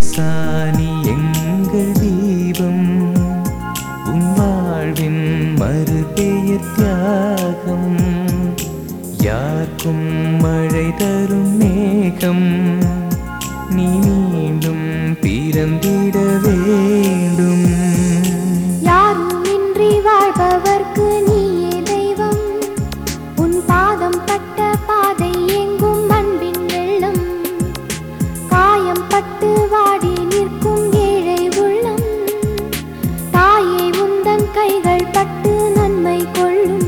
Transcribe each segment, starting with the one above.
சாணி எங்கள் தீபம் உன் வாழ்வின் மறுபெயர் தியாகம் யாருக்கும் மழை தரும் மேகம் நீ மீண்டும் பிறந்திட வேண்டும் யாருமின்றி வாழ்பவர்க்கு நீயே தெய்வம் உன் பாதம் பட்ட பாதை எங்கும் அன்பின் வெள்ளம் காயம் பட்டு வாடி நிற்கும் ஏழை உள்ளம் தாயே உந்தன் கைகள் பட்டு நன்மை கொள்ளும்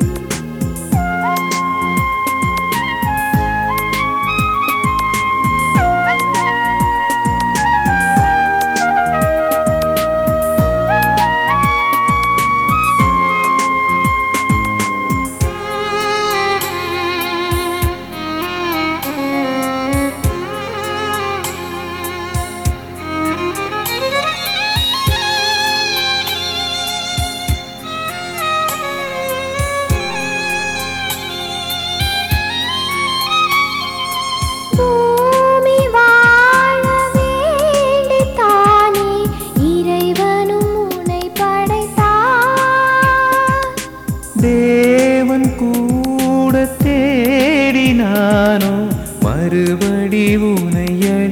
பூமி வாழ வேண்டித்தானே இறைவனும் உன்னை படைத்தார் தேவன் கூட தேடினானோ மறுபடி உனை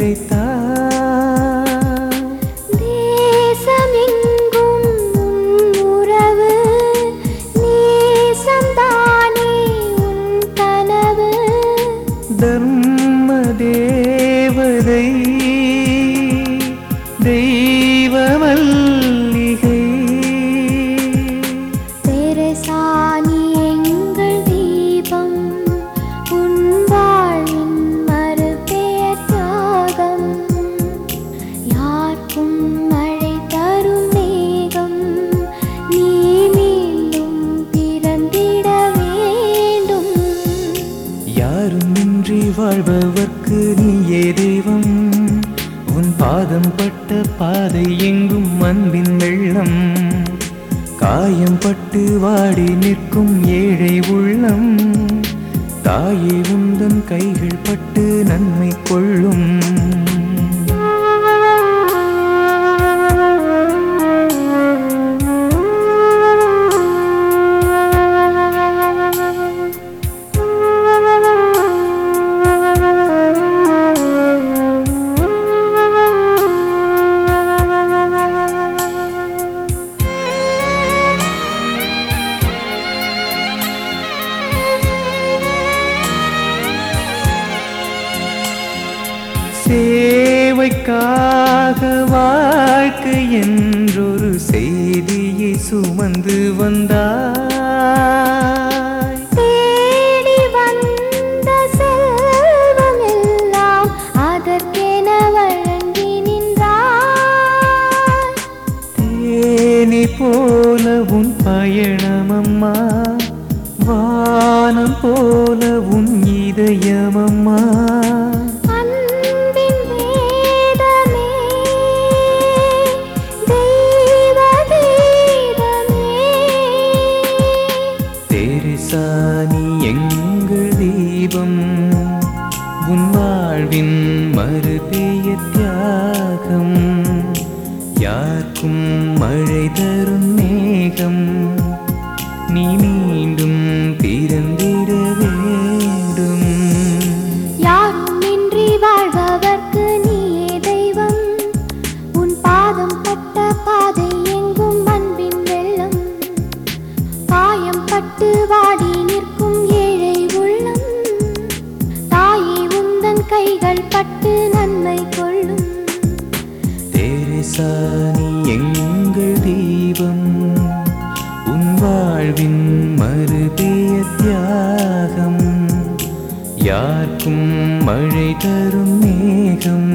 அழைத்தார் தேசம் எங்கும் உன் உறவு நேசம்தானே உன் கனவு தர்ம தேவதை தெய்வ மல்லிகை தெரசானி எங்கள் தீபம் உன் வாழ்வின் மறுபெயர் தியாகம் யாருக்கும் மழை தரும் மேகம் நீ மீண்டும் பிறந்திட வேண்டும் யாருமின்றி வாழ்பவர்க்கு நீயே தெய்வம் உன் பாதம் பட்ட பாதை எங்கும் அன்பின் வெள்ளம் காயம் பட்டு வாடி நிற்கும் ஏழை உள்ளம் தாயே உந்தன் கைகள் பட்டு நன்மை கொள்ளும் சேவைக்காக வாழ்க்கை என்றொரு செய்தியை சுமந்து வந்தாய் தேடி வந்த செல்வம் எல்லாம் அதற்கென வழங்கி நின்றாய் தேனி போல உன் பயணமம்மா வானம் போல உன் இதயமம்மா அன்பின் வேதமே தெய்வ கீதமே தெரிசானி எங்கள் தீபம் உன் வாழ்வின் மறுபெயர் தியாகம் யாருக்கும் மழை தரும் மேகம் நீ மீண்டும் பிறந்திட வேண்டும் யாருமின்றி வாழ்பவர்க்கு நீயே தெய்வம் உன் பாதம் பட்ட பாதை எங்கும் அன்பின் வெள்ளம் காயம் பட்டு வாடி நிற்கும் ஏழை உள்ளம் தாயே உந்தன் கைகள் பட்டு நன்மை கொள்ளும் தேரசானி எங்கள் தீபம் உன் வாழ்வின் மறுபெயர் தியாகம் யாருக்கும் மழை தரும் மேகம்